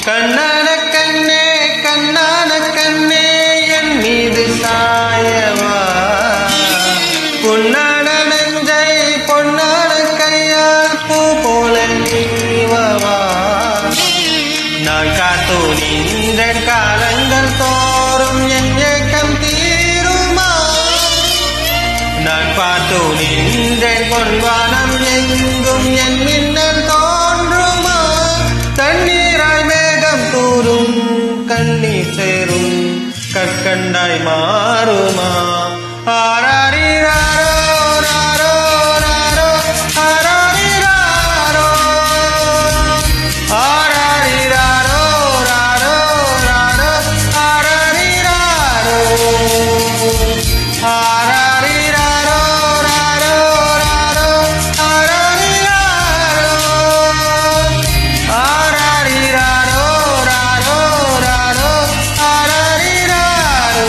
கண்ணான கண்ணே கண்ணான கண்ணே என் மீது சாயவா பொன்னான நெஞ்சை பொன்னான கையால் பூ போல நீவவா நான் காத்து நின்ற காலங்கள் தோறும் என் ஏக்கம் தீருமா நான் பார்த்து நின்றேன் பொன்வானம் எங்கும் என் மின்னல் தோன்றுமா தண்ணீராய் மேகம் தூரும் கண்ணீர் சேரும் கற்கண்டாய் மாறுமா ஆராரிராரோ, ராரோ, ராரோ, ஆராரிராரோ. ஆராரிராரோ, ராரோ, ராரோ, ஆராரிராரோ. ஆராரிராரோ, ராரோ, ராரோ, ஆராரிராரோ. ஆராரிராரோ, ராரோ, ராரோ, ஆராரிராரோ.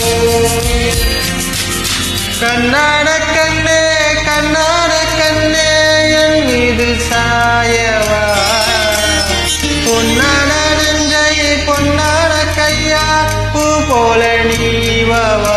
கண்ணான கண்ணே கண்ணான கண்ணே என் மீது சாயவா பொன்னான நெஞ்சை பொன்னான கையா பூ போல நீவவா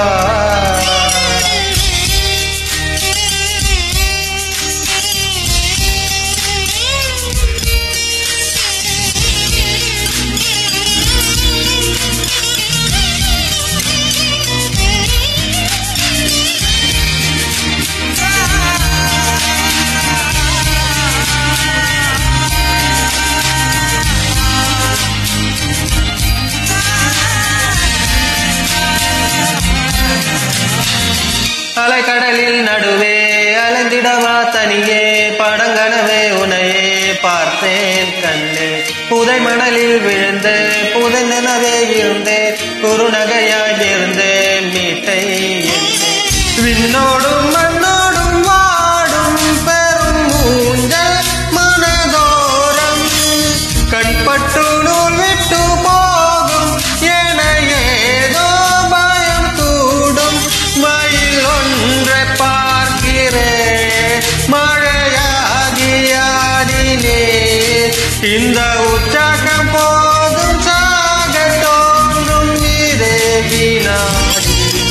அலைக்கடலில் நடுவே அலைந்திடவா தனியே படங்கனவே உனையே பார்த்தேன் கண்ணே புதை மணலில் விழுந்து புதை நினவே இருந்தேன் குறுநகையாய் இருந்தேன் மீட்டை எண்ணே. விண்ணோடும் மண்ணோடும் வாடும் பெரும் ஊஞ்சல் மனதோரம் கண்பட்டு நூல் விட்டு போகும் என ஏதோ பயம் கூடும் மயில் ஒன்றை பார்க்கிறேன் மழையாகியாடினே இந்த உற்சாகம் போதும் சாக தோன்றும் இதே வினாடி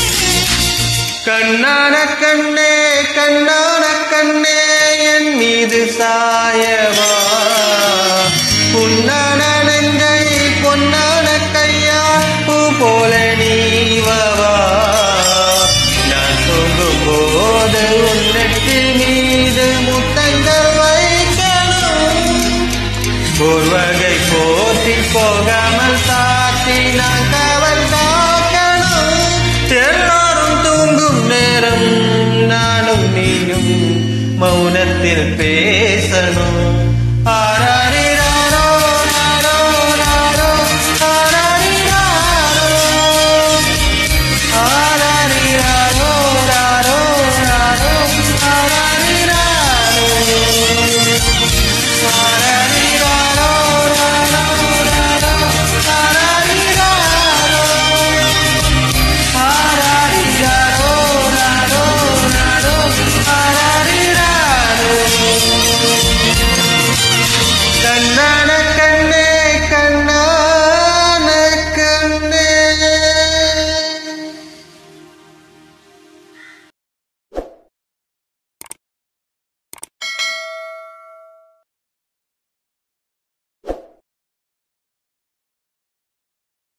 கண்ணான கண்ணே கண்ணான கண்ணே என் மீது சாயவா புண்ணான நெஞ்சை பொன்னான கையா பூ போல நீவவா நான் தூங்கும் போது உன்னெட்டில் மீது முத்தங்கள் வைக்கணும் ஒரு வகை போற்றி போகாமல் தாத்தி நான் காவல் காக்கணும் எல்லாரும் தூங்கும் நேரம் நானும் நீயும் மௌனத்தில் பேசணும் ஆரா